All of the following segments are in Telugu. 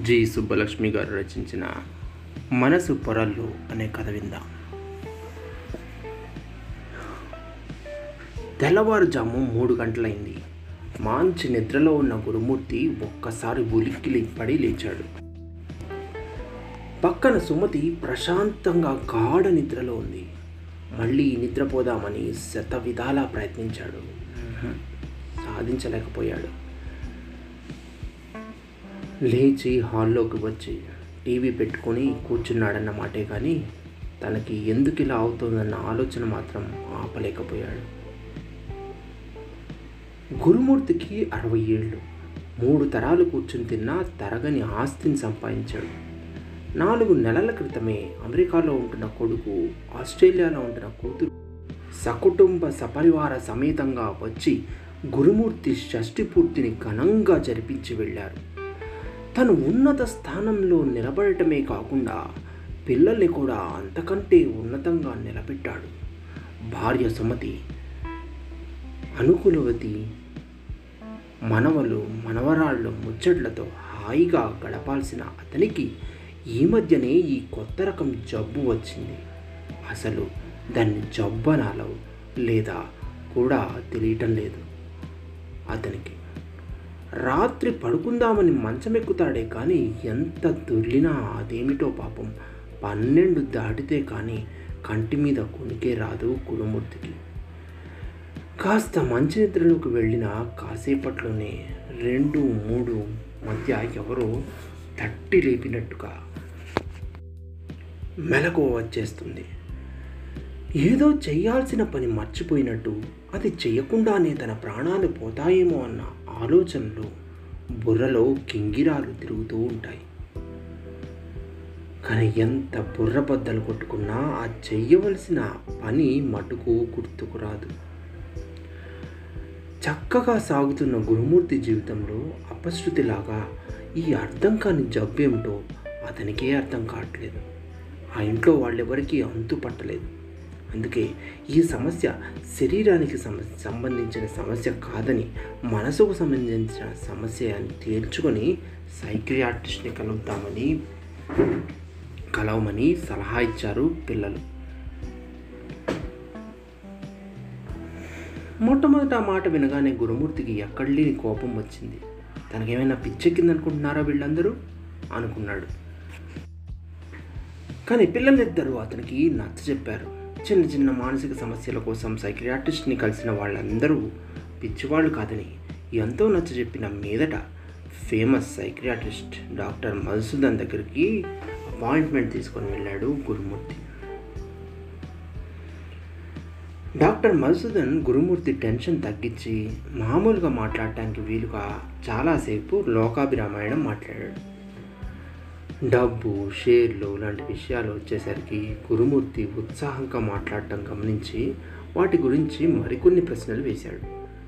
జి సుబ్బలక్ష్మి గారు రచించిన మనసు పొరల్లో అనే కథ విందాం తెల్లవారుజాము మూడు గంటలైంది మంచి నిద్రలో ఉన్న గురుమూర్తి ఒక్కసారి ఉలిక్కిలి పడి లేచాడు పక్కన సుమతి ప్రశాంతంగా గాఢ నిద్రలో ఉంది మళ్ళీ నిద్రపోదామని శత విధాలా ప్రయత్నించాడు ఉహుం, సాధించలేకపోయాడు లేచి హాల్లోకి వచ్చి టీవీ పెట్టుకొని కూర్చున్నాడన్న మాటే కానీ తనకి ఎందుకు ఇలా అవుతుందన్న ఆలోచన మాత్రం ఆపలేకపోయాడు గురుమూర్తికి అరవై ఏళ్ళు మూడు తరాలు కూర్చుని తిన్నా తరగని ఆస్తిని సంపాదించాడు నాలుగు నెలల క్రితమే అమెరికాలో ఉంటున్న కొడుకు ఆస్ట్రేలియాలో ఉంటున్న కూతురు సకుటుంబ సపరివార సమేతంగా వచ్చి గురుమూర్తి షష్ఠి పూర్తిని ఘనంగా జరిపించి వెళ్ళారు తను ఉన్నత స్థానంలో నిలబడటమే కాకుండా పిల్లల్ని కూడా అంతకంటే ఉన్నతంగా నిలబెట్టాడు భార్య సుమతి అనుకూలవతి మనవలు మనవరాళ్ళు ముచ్చట్లతో హాయిగా గడపాల్సిన అతనికి ఈ మధ్యనే ఈ కొత్త రకం జబ్బు వచ్చింది అసలు దాన్ని జబ్బు అనాలో లేదా కూడా తెలియటం లేదు అతనికి రాత్రి పడుకుందామని మంచమెక్కుతాడే కానీ ఎంత దొర్లినా అదేమిటో పాపం పన్నెండు దాటితే కానీ కంటి మీద కొనికే రాదు గురుమూర్తికి కాస్త మంచి నిద్రలోకి వెళ్ళిన కాసేపట్లోనే రెండు మూడు మధ్య ఎవరో తట్టి లేపినట్టుగా మెలకు వచ్చేస్తుంది ఏదో చెయ్యాల్సిన పని మర్చిపోయినట్టు అది చెయ్యకుండానే తన ప్రాణాలు పోతాయేమో అన్న ఆలోచనలు బుర్రలో కింగిరాలు తిరుగుతూ ఉంటాయి కానీ ఎంత బుర్ర బద్దలు కొట్టుకున్నా ఆ చెయ్యవలసిన పని మటుకు గుర్తుకు రాదు చక్కగా సాగుతున్న గురుమూర్తి జీవితంలో అపశృతిలాగా ఈ అర్థం కాని జబ్బేమిటో అతనికే అర్థం కావట్లేదు ఆ ఇంట్లో వాళ్ళెవరికీ అంతు పట్టలేదు అందుకే ఈ సమస్య శరీరానికి సమ సంబంధించిన సమస్య కాదని మనసుకు సంబంధించిన సమస్య అని తేల్చుకొని సైక్రియాట్రిస్ట్ని కలుద్దామని కలవమని సలహా ఇచ్చారు పిల్లలు మొట్టమొదట ఆ మాట వినగానే గురుమూర్తికి ఎక్కడ లేని కోపం వచ్చింది తనకేమైనా పిచ్చెక్కిందనుకుంటున్నారా వీళ్ళందరూ అనుకున్నాడు కానీ పిల్లలిద్దరూ అతనికి నచ్చ చెప్పారు చిన్న చిన్న మానసిక సమస్యల కోసం సైకియాట్రిస్ట్ని కలిసిన వాళ్ళందరూ పిచ్చివాళ్ళు కాదని ఎంతో నచ్చ చెప్పిన మీదట ఫేమస్ సైకియాట్రిస్ట్ డాక్టర్ మధుసూదన్ దగ్గరికి అపాయింట్మెంట్ తీసుకొని వెళ్ళాడు గురుమూర్తి డాక్టర్ మధుసూదన్ గురుమూర్తి టెన్షన్ తగ్గించి మామూలుగా మాట్లాడటానికి వీలుగా చాలాసేపు లోకాభిరామాయణం మాట్లాడాడు డబ్బు షేర్లు లాంటి విషయాలు వచ్చేసరికి గురుమూర్తి ఉత్సాహంగా మాట్లాడటం గమనించి వాటి గురించి మరికొన్ని ప్రశ్నలు వేశాడు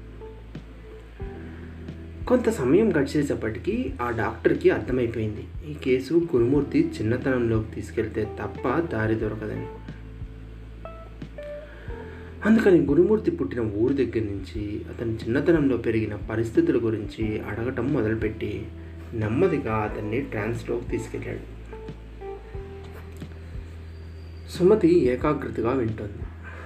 కొంత సమయం గడిచేసేపటికి ఆ డాక్టర్కి అర్థమైపోయింది ఈ కేసు గురుమూర్తి చిన్నతనంలోకి తీసుకెళ్తే తప్ప దారి దొరకదని అందుకని గురుమూర్తి పుట్టిన ఊరు దగ్గర నుంచి అతని చిన్నతనంలో పెరిగిన పరిస్థితుల గురించి అడగటం మొదలుపెట్టి నెమ్మదిగా అతన్ని ట్రాన్స్లోకి తీసుకెళ్ళాడు సుమతి ఏకాగ్రతగా వింటోంది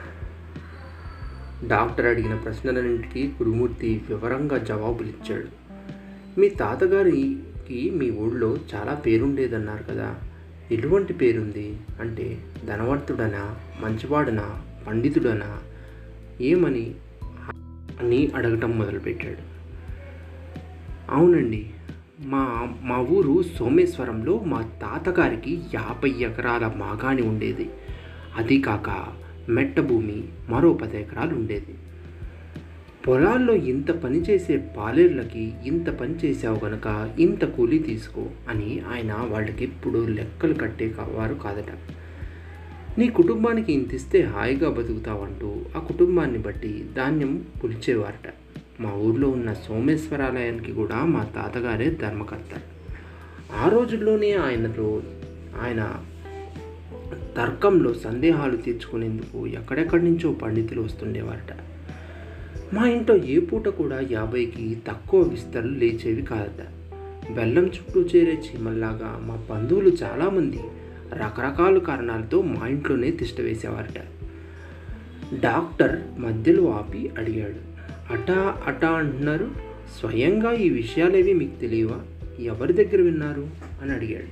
డాక్టర్ అడిగిన ప్రశ్నలన్నింటికీ గురుమూర్తి వివరంగా జవాబులు ఇచ్చాడు మీ తాతగారికి మీ ఊళ్ళో చాలా పేరుండేదన్నారు కదా ఎటువంటి పేరుంది అంటే ధనవంతుడనా మంచివాడనా పండితుడనా ఏమని అని అడగటం మొదలుపెట్టాడు అవునండి మా మా ఊరు సోమేశ్వరంలో మా తాతగారికి యాభై ఎకరాల మాగాణి ఉండేది అది కాక మెట్ట భూమి మరో పది ఎకరాలు ఉండేది పొలాల్లో ఇంత పని చేసే పాలేర్లకి ఇంత పని చేసావు గనక ఇంత కూలీ తీసుకో అని ఆయన వాళ్ళకి ఎప్పుడు లెక్కలు కట్టే వారు కాదట నీ కుటుంబానికి ఇంత ఇస్తే హాయిగా బతుకుతావంటూ ఆ కుటుంబాన్ని బట్టి ధాన్యం పులిచేవారట మా ఊర్లో ఉన్న సోమేశ్వరాలయానికి కూడా మా తాతగారే ధర్మకర్త ఆ రోజుల్లోనే ఆయనలో ఆయన తర్కంలో సందేహాలు తీర్చుకునేందుకు ఎక్కడెక్కడి నుంచో పండితులు వస్తుండేవారట మా ఇంట్లో ఏ పూట కూడా యాభైకి తక్కువ విస్తరలు లేచేవి కాదట బెల్లం చుట్టూ చేరే చీమల్లాగా మా బంధువులు చాలామంది రకరకాల కారణాలతో మా ఇంట్లోనే తిష్ట వేసేవారట డాక్టర్ మధ్యలో ఆపి అడిగాడు అటా అటా అంటున్నారు స్వయంగా ఈ విషయాలేవి మీకు తెలియవా ఎవరి దగ్గర విన్నారు అని అడిగాడు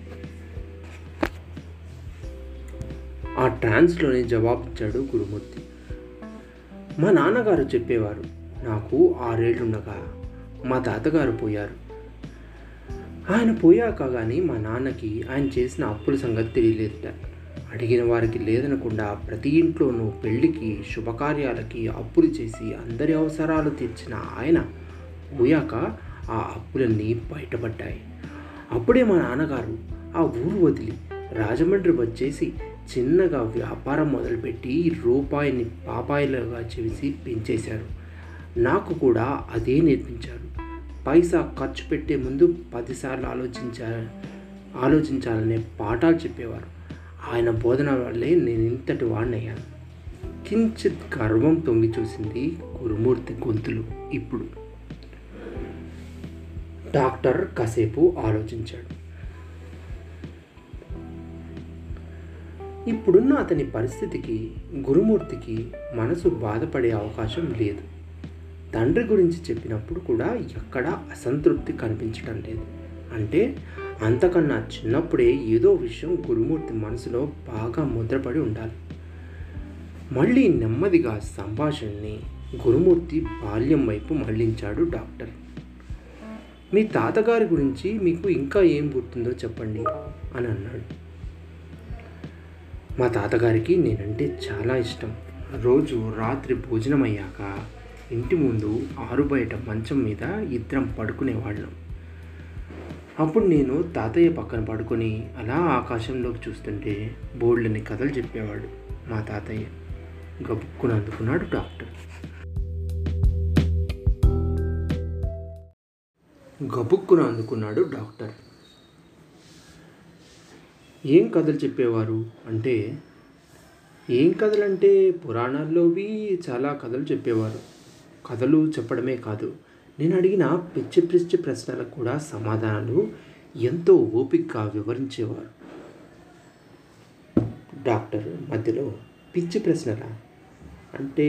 ఆ ట్రాన్స్లోనే జవాబిచ్చాడు గురుమూర్తి మా నాన్నగారు చెప్పేవారు నాకు ఆరేళ్లుండగా మా తాతగారు పోయారు ఆయన పోయాక కానీ మా నాన్నకి ఆయన చేసిన అప్పుల సంగతి తెలియలేదట అడిగిన వారికి లేదనకుండా ప్రతి ఇంట్లోనూ పెళ్లికి శుభకార్యాలకి అప్పులు చేసి అందరి అవసరాలు తీర్చిన ఆయన పోయాక ఆ అప్పులన్నీ బయటపడ్డాయి అప్పుడే మా నాన్నగారు ఆ ఊరు వదిలి రాజమండ్రి వచ్చేసి చిన్నగా వ్యాపారం మొదలుపెట్టి రూపాయిని పాపాయిలుగా చేసి పెంచేశారు నాకు కూడా అదే నేర్పించారు పైసా ఖర్చు పెట్టే ముందు పదిసార్లు ఆలోచించా ఆలోచించాలనే పాఠాలు చెప్పేవారు ఆయన బోధన వల్లే నేను ఇంతటి వాడినయ్యాను కించిత్ గర్వం తొంగి చూసింది గురుమూర్తి గొంతులు ఇప్పుడు డాక్టర్ కాసేపు ఆలోచించాడు ఇప్పుడున్న అతని పరిస్థితికి గురుమూర్తికి మనసు బాధపడే అవకాశం లేదు తండ్రి గురించి చెప్పినప్పుడు కూడా ఎక్కడా అసంతృప్తి కనిపించడం లేదు అంటే అంతకన్నా చిన్నప్పుడే ఏదో విషయం గురుమూర్తి మనసులో బాగా ముద్రపడి ఉండాలి మళ్ళీ నెమ్మదిగా సంభాషణని గురుమూర్తి బాల్యం వైపు మళ్ళించాడు డాక్టర్ మీ తాతగారి గురించి మీకు ఇంకా ఏం గుర్తుందో చెప్పండి అని అన్నాడు మా తాతగారికి నేనంటే చాలా ఇష్టం రోజు రాత్రి భోజనం అయ్యాక ఇంటి ముందు ఆరు బయట మంచం మీద ఇద్దరం పడుకునేవాళ్ళం అప్పుడు నేను తాతయ్య పక్కన పడుకొని అలా ఆకాశంలోకి చూస్తుంటే బోల్డ్ని కథలు చెప్పేవాడు మా తాతయ్య గబుక్కుని అందుకున్నాడు డాక్టర్ గబుక్కున అందుకున్నాడు డాక్టర్ ఏం కథలు చెప్పేవారు అంటే ఏం కథలంటే పురాణాల్లోవి చాలా కథలు చెప్పేవారు కథలు చెప్పడమే కాదు నేను అడిగిన పిచ్చి పిచ్చి ప్రశ్నలకు కూడా సమాధానాలు ఎంతో ఓపికగా వివరించేవారు డాక్టర్ మధ్యలో పిచ్చి ప్రశ్నలా అంటే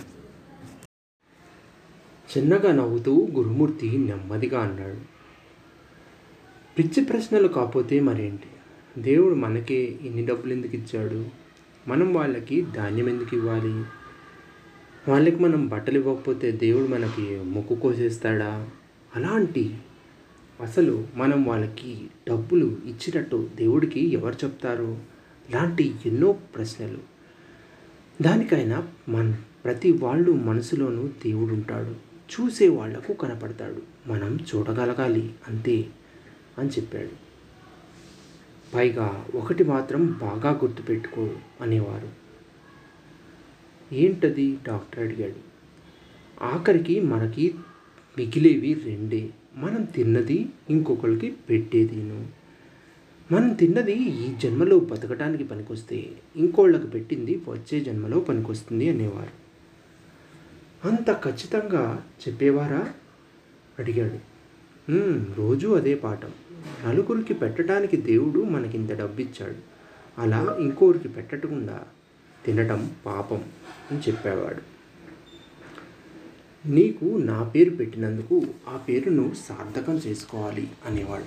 చిన్నగా నవ్వుతూ గురుమూర్తి నెమ్మదిగా అన్నాడు పిచ్చి ప్రశ్నలు కాకపోతే మరేంటి దేవుడు మనకే ఇన్ని డబ్బులు ఎందుకు ఇచ్చాడు మనం వాళ్ళకి ధాన్యం ఎందుకు ఇవ్వాలి వాళ్ళకి మనం బట్టలు ఇవ్వకపోతే దేవుడు మనకి మొక్కు కోసేస్తాడా అలాంటి అసలు మనం వాళ్ళకి డబ్బులు ఇచ్చినట్టు దేవుడికి ఎవరు చెప్తారు లాంటి ఎన్నో ప్రశ్నలు దానికైనా మన ప్రతి వాళ్ళు మనసులోనూ దేవుడు ఉంటాడు చూసే వాళ్లకు కనపడతాడు మనం చూడగలగాలి అంతే అని చెప్పాడు పైగా ఒకటి మాత్రం బాగా గుర్తుపెట్టుకో అనేవారు ఏంటది డాక్టర్ అడిగాడు ఆఖరికి మనకి మిగిలేవి రెండే మనం తిన్నది ఇంకొకరికి పెట్టేదిను మనం తిన్నది ఈ జన్మలో బతకడానికి పనికొస్తే ఇంకోళ్ళకి పెట్టింది వచ్చే జన్మలో పనికొస్తుంది అనేవారు అంత ఖచ్చితంగా చెప్పేవారా అడిగాడు "ఉమ్, రోజూ అదే పాఠం నలుగురికి పెట్టడానికి దేవుడు మనకింత డబ్బిచ్చాడు అలా ఇంకోరికి పెట్టకుండా తినటం పాపం అని చెప్పేవాడు నీకు నా పేరు పెట్టినందుకు ఆ పేరును సార్థకం చేసుకోవాలి అనేవాడు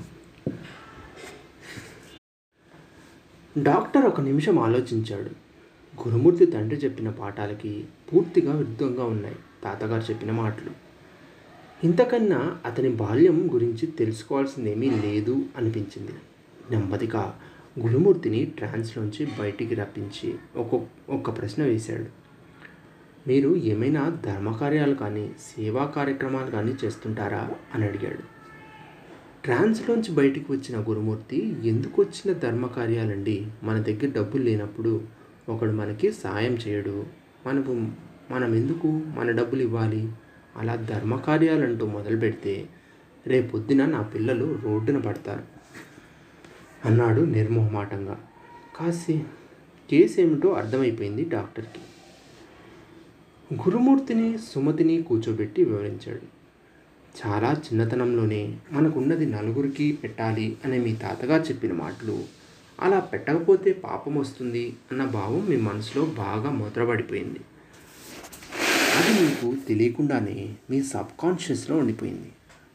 డాక్టర్ ఒక నిమిషం ఆలోచించాడు గురుమూర్తి తండ్రి చెప్పిన పాఠాలకి పూర్తిగా విరుద్ధంగా ఉన్నాయి తాతగారు చెప్పిన మాటలు ఇంతకన్నా అతని బాల్యం గురించి తెలుసుకోవాల్సిందేమీ లేదు అనిపించింది నెమ్మదిగా గురుమూర్తిని ట్రాన్స్లోంచి బయటికి రప్పించి ఒక ఒక ప్రశ్న వేశాడు మీరు ఏమైనా ధర్మకార్యాలు కానీ సేవా కార్యక్రమాలు కానీ చేస్తుంటారా అని అడిగాడు ట్రాన్స్లోంచి బయటికి వచ్చిన గురుమూర్తి ఎందుకు వచ్చిన ధర్మకార్యాలండి మన దగ్గర డబ్బులు లేనప్పుడు ఒకడు మనకి సాయం చేయడు మనకు మనం ఎందుకు మన డబ్బులు ఇవ్వాలి అలా ధర్మకార్యాలంటూ మొదలు పెడితే రేపొద్దున నా పిల్లలు రోడ్డున పడతారు అన్నాడు నిర్మోహమాటంగా కాసి కేసు ఏమిటో అర్థమైపోయింది డాక్టర్కి గురుమూర్తిని సుమతిని కూర్చోబెట్టి వివరించాడు చాలా చిన్నతనంలోనే మనకున్నది నలుగురికి పెట్టాలి అనే మీ తాతగారు చెప్పిన మాటలు అలా పెట్టకపోతే పాపం వస్తుంది అన్న భావం మీ మనసులో బాగా ముద్రపడిపోయింది అది మీకు తెలియకుండానే మీ సబ్కాన్షియస్లో ఉండిపోయింది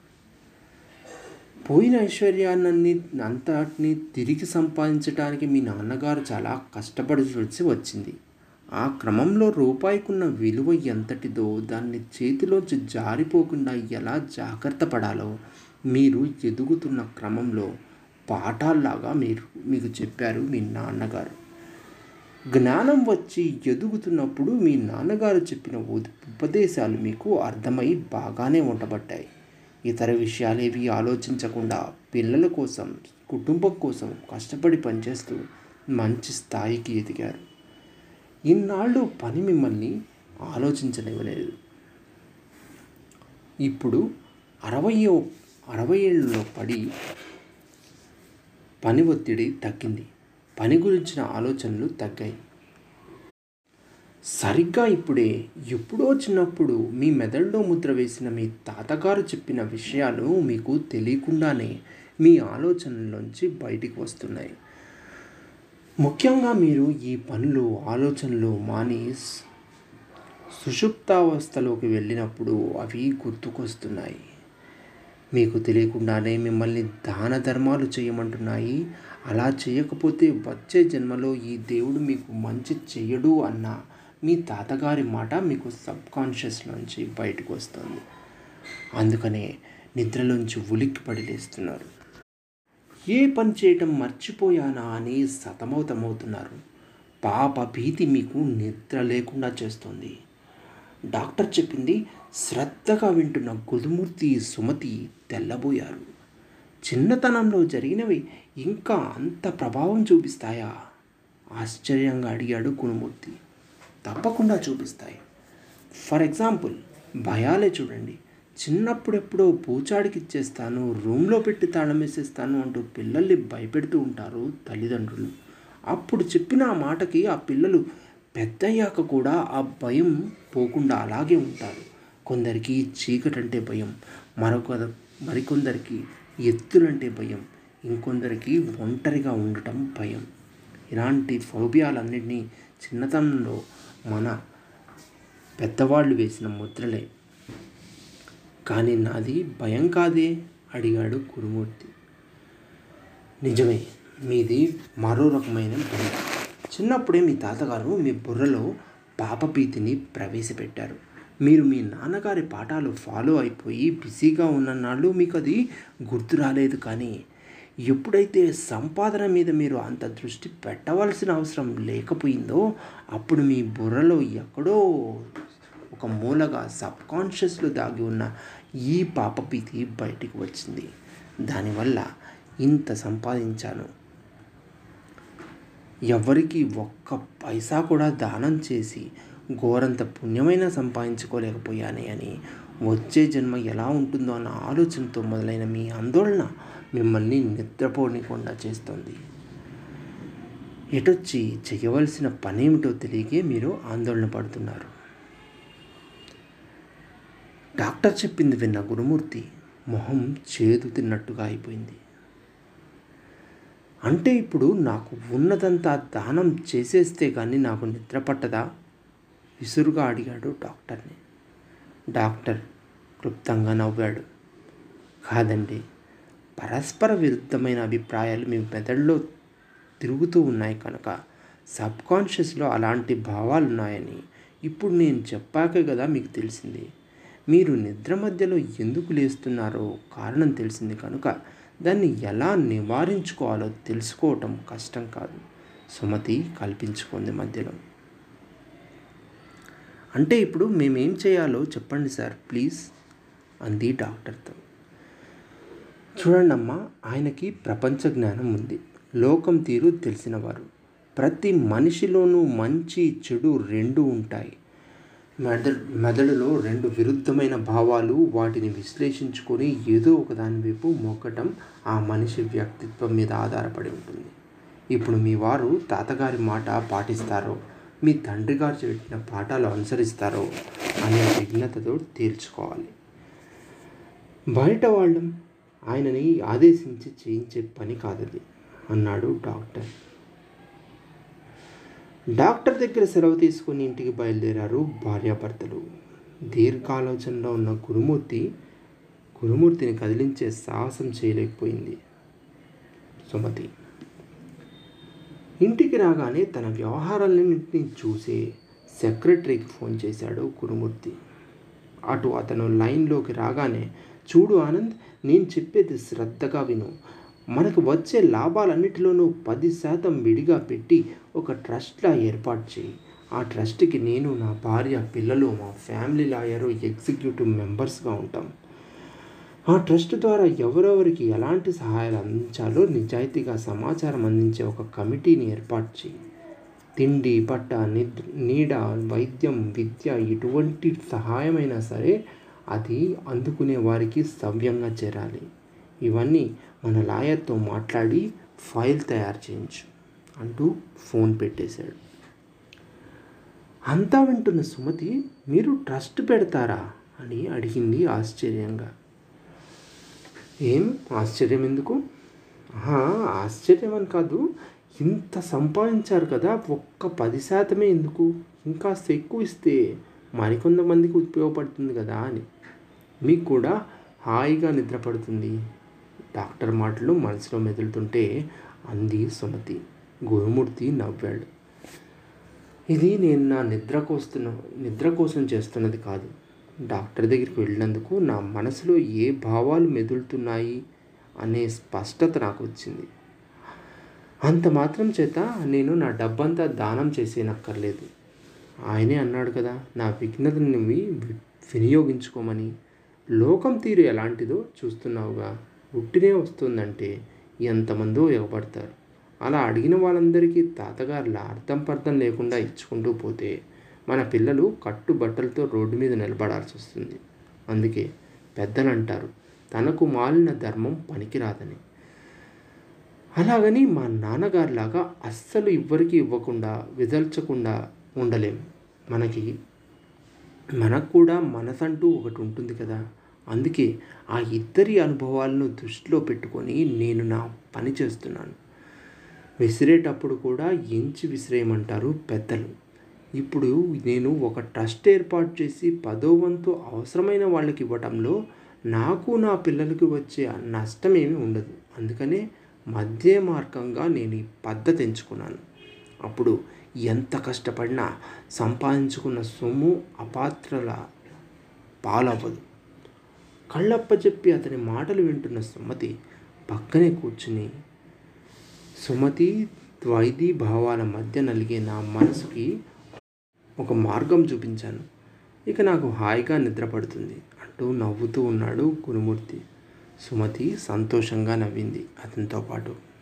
పోయిన ఐశ్వర్యాన్ని అంతటిని తిరిగి సంపాదించడానికి మీ నాన్నగారు చాలా కష్టపడాల్సి వచ్చింది ఆ క్రమంలో రూపాయికున్న విలువ ఎంతటిదో దాన్ని చేతిలోంచి జారిపోకుండా ఎలా జాగ్రత్త పడాలో మీరు ఎదుగుతున్న క్రమంలో పాఠాల్లాగా మీరు మీకు చెప్పారు మీ నాన్నగారు జ్ఞానం వచ్చి ఎదుగుతున్నప్పుడు మీ నాన్నగారు చెప్పిన ఉపదేశాలు మీకు అర్థమై బాగానే ఉండబట్టాయి ఇతర విషయాలేవి ఆలోచించకుండా పిల్లల కోసం కుటుంబం కోసం కష్టపడి పనిచేస్తూ మంచి స్థాయికి ఎదిగారు ఇన్నాళ్ళు పని మిమ్మల్ని ఆలోచించనివ్వలేదు ఇప్పుడు అరవయో అరవై ఏళ్ళలో పడి పని ఒత్తిడి తగ్గింది పని గురించిన ఆలోచనలు తగ్గాయి సరిగ్గా ఇప్పుడే ఎప్పుడో చిన్నప్పుడు మీ మెదడులో ముద్ర వేసిన మీ తాతగారు చెప్పిన విషయాలు మీకు తెలియకుండానే మీ ఆలోచనలోంచి బయటికి వస్తున్నాయి ముఖ్యంగా మీరు ఈ పనులు ఆలోచనలు మాని సుషుప్తావస్థలోకి వెళ్ళినప్పుడు అవి గుర్తుకొస్తున్నాయి మీకు తెలియకుండానే మిమ్మల్ని దాన ధర్మాలు చేయమంటున్నాయి అలా చేయకపోతే వచ్చే జన్మలో ఈ దేవుడు మీకు మంచి చెయ్యడు అన్న మీ తాతగారి మాట మీకు సబ్కాన్షియస్లోంచి బయటకు వస్తుంది అందుకనే నిద్రలోంచి ఉలిక్కిపడి లేస్తున్నారు ఏ పని చేయటం మర్చిపోయానా అని సతమతమవుతున్నారు పాప భీతి మీకు నిద్ర లేకుండా చేస్తుంది డాక్టర్ చెప్పింది శ్రద్ధగా వింటున్న గురుమూర్తి సుమతి తెల్లబోయారు చిన్నతనంలో జరిగినవి ఇంకా అంత ప్రభావం చూపిస్తాయా ఆశ్చర్యంగా అడిగాడు గురుమూర్తి తప్పకుండా చూపిస్తాయి ఫర్ ఎగ్జాంపుల్ భయాలే చూడండి చిన్నప్పుడెప్పుడో పూచాడికి ఇచ్చేస్తాను రూమ్లో పెట్టి తాళం వేసేస్తాను అంటూ పిల్లల్ని భయపెడుతూ ఉంటారు తల్లిదండ్రులు అప్పుడు చెప్పిన ఆ మాటకి ఆ పిల్లలు పెద్దయ్యాక కూడా ఆ భయం పోకుండా అలాగే ఉంటారు కొందరికి చీకటంటే భయం మరొక మరికొందరికి ఎత్తులంటే భయం ఇంకొందరికి ఒంటరిగా ఉండటం భయం ఇలాంటి ఫోబియాలన్నింటినీ చిన్నతనంలో మన పెద్దవాళ్ళు వేసిన ముద్రలే కానీ నాది భయం కాదే అడిగాడు గురుమూర్తి నిజమే మీది మరో రకమైన భయం చిన్నప్పుడే మీ తాతగారు మీ బుర్రలో పాపభీతిని ప్రవేశపెట్టారు మీరు మీ నాన్నగారి పాఠాలు ఫాలో అయిపోయి బిజీగా ఉన్ననాళ్ళు మీకు అది గుర్తు రాలేదు కానీ ఎప్పుడైతే సంపాదన మీద మీరు అంత దృష్టి పెట్టవలసిన అవసరం లేకపోయిందో అప్పుడు మీ బుర్రలో ఎక్కడో ఒక మూలగా సబ్కాన్షియస్లో దాగి ఉన్న ఈ పాపభీతి బయటికి వచ్చింది దానివల్ల ఇంత సంపాదించాను ఎవరికి ఒక్క పైసా కూడా దానం చేసి ఘోరంత పుణ్యమైన సంపాదించుకోలేకపోయానే అని వచ్చే జన్మ ఎలా ఉంటుందో అన్న ఆలోచనతో మొదలైన మీ ఆందోళన మిమ్మల్ని నిద్రపోనికుండా చేస్తుంది ఎటొచ్చి చేయవలసిన పనేమిటో తెలియకే మీరు ఆందోళన పడుతున్నారు డాక్టర్ చెప్పింది విన్న గురుమూర్తి మొహం చేదు తిన్నట్టుగా అయిపోయింది అంటే ఇప్పుడు నాకు ఉన్నదంతా దానం చేసేస్తే కానీ నాకు నిద్ర పట్టదా విసురుగా అడిగాడు డాక్టర్ని డాక్టర్ క్లుప్తంగా నవ్వాడు కాదండి పరస్పర విరుద్ధమైన అభిప్రాయాలు మీ మెదడులో తిరుగుతూ ఉన్నాయి కనుక సబ్కాన్షియస్లో అలాంటి భావాలు ఉన్నాయని ఇప్పుడు నేను చెప్పాకే కదా మీకు తెలిసింది మీరు నిద్ర మధ్యలో ఎందుకు లేస్తున్నారో కారణం తెలిసింది కనుక దాన్ని ఎలా నివారించుకోవాలో తెలుసుకోవటం కష్టం కాదు సుమతి కల్పించుకుంది మధ్యలో అంటే ఇప్పుడు మేమేం చేయాలో చెప్పండి సార్ ప్లీజ్ అంది డాక్టర్తో చూడండి అమ్మా ఆయనకి ప్రపంచ జ్ఞానం ఉంది లోకం తీరు తెలిసినవారు ప్రతి మనిషిలోనూ మంచి చెడు రెండు ఉంటాయి మెదడు మెదడులో రెండు విరుద్ధమైన భావాలు వాటిని విశ్లేషించుకొని ఏదో ఒకదాని వైపు మొక్కటం ఆ మనిషి వ్యక్తిత్వం మీద ఆధారపడి ఉంటుంది ఇప్పుడు మీ వారు తాతగారి మాట పాటిస్తారో మీ తండ్రి గారు చెప్పిన పాఠాలు అనుసరిస్తారో అనే విఘ్నతతో తేల్చుకోవాలి బయట వాళ్ళం ఆయనని ఆదేశించి చేయించే పని కాదది అన్నాడు డాక్టర్ డాక్టర్ దగ్గర సెలవు తీసుకుని ఇంటికి బయలుదేరారు భార్యాభర్తలు దీర్ఘాలోచనలో ఉన్న గురుమూర్తి గురుమూర్తిని కదిలించే సాహసం చేయలేకపోయింది సుమతి ఇంటికి రాగానే తన వ్యవహారాలన్నింటినీ చూసే సెక్రటరీకి ఫోన్ చేశాడు గురుమూర్తి అటు అతను లైన్లోకి రాగానే చూడు ఆనంద్ నేను చెప్పేది శ్రద్ధగా విను మనకు వచ్చే లాభాలన్నిటిలోనూ పది శాతం విడిగా పెట్టి ఒక ట్రస్ట్లా ఏర్పాటు చేయి ఆ ట్రస్ట్కి నేను నా భార్య పిల్లలు మా ఫ్యామిలీ లాయరు ఎగ్జిక్యూటివ్ మెంబర్స్గా ఉంటాం ఆ ట్రస్ట్ ద్వారా ఎవరెవరికి ఎలాంటి సహాయాలు అందించాలో నిజాయితీగా సమాచారం అందించే ఒక కమిటీని ఏర్పాటు చేయి తిండి పట్ట నిద్ర నీడ వైద్యం విద్య ఎటువంటి సహాయమైనా సరే అది అందుకునే వారికి సవ్యంగా చేరాలి ఇవన్నీ మన లాయర్తో మాట్లాడి ఫైల్ తయారు చేయించు అంటూ ఫోన్ పెట్టేశాడు అంతా వింటున్న సుమతి మీరు ట్రస్ట్ పెడతారా అని అడిగింది ఆశ్చర్యంగా ఏం ఆశ్చర్యం ఎందుకు ఆహా, ఆశ్చర్యం అని కాదు ఇంత సంపాదించారు కదా ఒక్క పది శాతమే ఎందుకు ఇంకాస్త ఎక్కువ ఇస్తే మరికొంతమందికి ఉపయోగపడుతుంది కదా అని మీకు కూడా హాయిగా నిద్రపడుతుంది డాక్టర్ మాటలు మనసులో మెదులుతుంటే అంది సుమతి గురుమూర్తి నవ్వాడు ఇది నేను నా నిద్ర కోస్తున్న నిద్ర కోసం చేస్తున్నది కాదు డాక్టర్ దగ్గరికి వెళ్ళినందుకు నా మనసులో ఏ భావాలు మెదులుతున్నాయి అనే స్పష్టత నాకు వచ్చింది అంత మాత్రం చేత నేను నా డబ్బంతా దానం చేసేనక్కర్లేదు ఆయనే అన్నాడు కదా నా విఘ్నతని వి- వినియోగించుకోమని లోకం తీరు ఎలాంటిదో చూస్తున్నావుగా ఉట్టినే వస్తుందంటే ఎంతమందో ఎగబడతారు అలా అడిగిన వాళ్ళందరికీ తాతగారుల అర్థం పర్థం లేకుండా ఇచ్చుకుంటూ పోతే మన పిల్లలు కట్టుబట్టలతో రోడ్డు మీద నిలబడాల్సి వస్తుంది అందుకే పెద్దలు అంటారు తనకు మాలిన ధర్మం పనికిరాదని అలాగని మా నాన్నగారిలాగా అస్సలు ఎవ్వరికి ఇవ్వకుండా విదల్చకుండా ఉండలేం మనకి మనకు కూడా మనసంటూ ఒకటి ఉంటుంది కదా అందుకే ఆ ఇద్దరి అనుభవాలను దృష్టిలో పెట్టుకొని నేను నా పని చేస్తున్నాను విసిరేటప్పుడు కూడా ఎంచి విసిరేయమంటారు పెద్దలు ఇప్పుడు నేను ఒక ట్రస్ట్ ఏర్పాటు చేసి పదో వంతు అవసరమైన వాళ్ళకి ఇవ్వటంలో నాకు నా పిల్లలకి వచ్చే నష్టం ఏమీ ఉండదు అందుకనే మధ్య మార్గంగా నేను ఈ పద్ధతి ఎంచుకున్నాను అప్పుడు ఎంత కష్టపడినా సంపాదించుకున్న సొమ్ము అపాత్రల పాలవ్వదు కళ్ళప్ప చెప్పి అతని మాటలు వింటున్న సుమతి పక్కనే కూర్చుని సుమతి ద్వైదీ భావాల మధ్య నలిగే నా మనసుకి ఒక మార్గం చూపించాను ఇక నాకు హాయిగా నిద్రపడుతుంది అంటూ నవ్వుతూ ఉన్నాడు గురుమూర్తి సుమతి సంతోషంగా నవ్వింది అతనితో పాటు